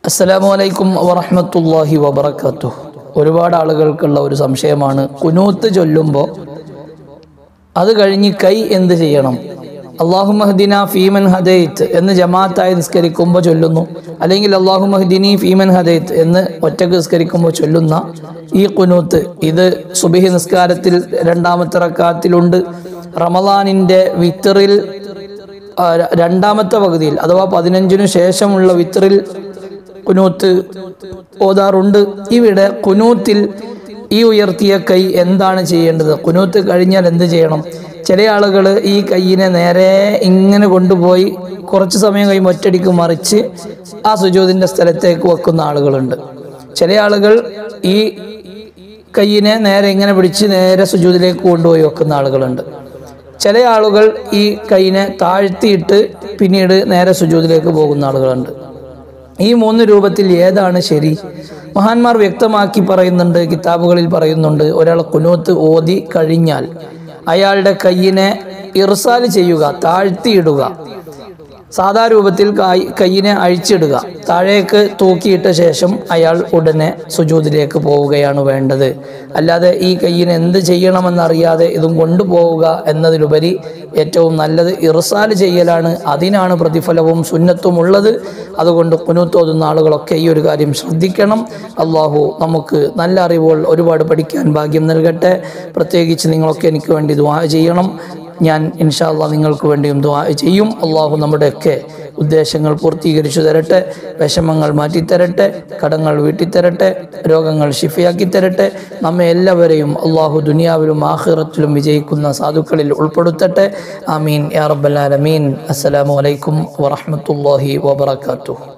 അസ്സലാമു അലൈക്കും വറഹ്മത്തുള്ളാഹി വബറകാതുഹു ഒരുപാട് ആളുകൾക്കുള്ള ഒരു സംശയമാണ് കുനൂത്ത് ചൊല്ലുമ്പോൾ അത് കഴിഞ്ഞ് കൈ എന്ത് ചെയ്യണം അള്ളാഹു മഹദിന ഫീമൻ ഹദൈത്ത് എന്ന് ജമാഅത്തായി നിസ്കരിക്കുമ്പോൾ ചൊല്ലുന്നു അല്ലെങ്കിൽ അള്ളാഹു മഹദിനി ഫീമൻ ഹദൈത്ത് എന്ന് ഒറ്റക്ക് നിസ്കരിക്കുമ്പോൾ ചൊല്ലുന്ന ഈ കുനൂത്ത് ഇത് സുബിഹി നിസ്കാരത്തിൽ രണ്ടാമത്തെ റക്കാത്തിലുണ്ട് റമദാനിൻ്റെ വിത്തറിൽ ആ, ര- രണ്ടാമത്തെ പകുതിയിൽ അഥവാ പതിനഞ്ചിനു ശേഷമുള്ള വിത്തറിൽ കുനൂത്ത് ഓതാറുണ്ട് ഇവിടെ കുനൂത്തിൽ ഈ ഉയർത്തിയ കൈ എന്താണ് ചെയ്യേണ്ടത് കുനൂത്ത് കഴിഞ്ഞാൽ എന്ത് ചെയ്യണം ചില ആളുകൾ ഈ കൈയിനെ നേരെ ഇങ്ങനെ കൊണ്ടുപോയി കുറച്ച് സമയം കഴിയുമ്പോൾ ഒറ്റടിക്ക് മറിച്ച് ആ സുജൂതിൻ്റെ സ്ഥലത്തേക്ക് വെക്കുന്ന ആളുകളുണ്ട് ചില ആളുകൾ ഈ കൈയിനെ നേരെ ഇങ്ങനെ പിടിച്ച് നേരെ സുജൂതിലേക്ക് കൊണ്ടുപോയി വെക്കുന്ന ആളുകളുണ്ട് ചില ആളുകൾ ഈ കൈയിനെ താഴ്ത്തിയിട്ട് പിന്നീട് നേരെ സുജൂതിലേക്ക് പോകുന്ന ആളുകളുണ്ട് ഈ മൂന്ന് രൂപത്തിൽ ഏതാണ് ശരി മഹാന്മാർ വ്യക്തമാക്കി പറയുന്നുണ്ട് കിതാബുകളിൽ പറയുന്നുണ്ട് ഒരാൾ കുനൂത്ത് ഓതി കഴിഞ്ഞാൽ അയാളുടെ കയ്യിനെ ഇർസാൽ ചെയ്യുക താഴ്ത്തിയിടുക സാധാ രൂപത്തിൽ കായ് കയ്യിനെ അഴിച്ചിടുക താഴേക്ക് തൂക്കിയിട്ട ശേഷം അയാൾ ഉടനെ സുജൂദിലേക്ക് പോവുകയാണ് വേണ്ടത് അല്ലാതെ ഈ കയ്യിന് എന്ത് ചെയ്യണമെന്നറിയാതെ ഇതും കൊണ്ടുപോവുക എന്നതിലുപരി ഏറ്റവും നല്ലത് ഇർസാൽ ചെയ്യലാണ് അതിനാണ് പ്രതിഫലവും സുന്നത്തും ഉള്ളത് അതുകൊണ്ട് കുനൂത്തോതുന്ന ആളുകളൊക്കെ ഈ ഒരു കാര്യം ശ്രദ്ധിക്കണം അള്ളാഹു നമുക്ക് നല്ല അറിവുകൾ ഒരുപാട് പഠിക്കാൻ ഭാഗ്യം നൽകട്ടെ പ്രത്യേകിച്ച് നിങ്ങളൊക്കെ എനിക്ക് വേണ്ടി ദുആ ചെയ്യണം ഞാൻ ഇൻഷാല്ല നിങ്ങൾക്ക് വേണ്ടിയും ദുആ ചെയ്യും അള്ളാഹു നമ്മുടെയൊക്കെ ഉദ്ദേശങ്ങൾ പൂർത്തീകരിച്ചു തരട്ടെ വിഷമങ്ങൾ മാറ്റിത്തരട്ടെ കടങ്ങൾ വീട്ടിത്തരട്ടെ രോഗങ്ങൾ ഷിഫയാക്കി തരട്ടെ നമ്മെ എല്ലാവരെയും അള്ളാഹു ദുനിയാവിലും ആഖിറത്തിലും വിജയിക്കുന്ന സാധുക്കളിൽ ഉൾപ്പെടുത്തട്ടെ ആമീൻ യാ റബ്ബൽ ആലമീൻ അസ്സലാമു അലൈക്കും വറഹ്മത്തുള്ളാഹി വബറകാതുഹു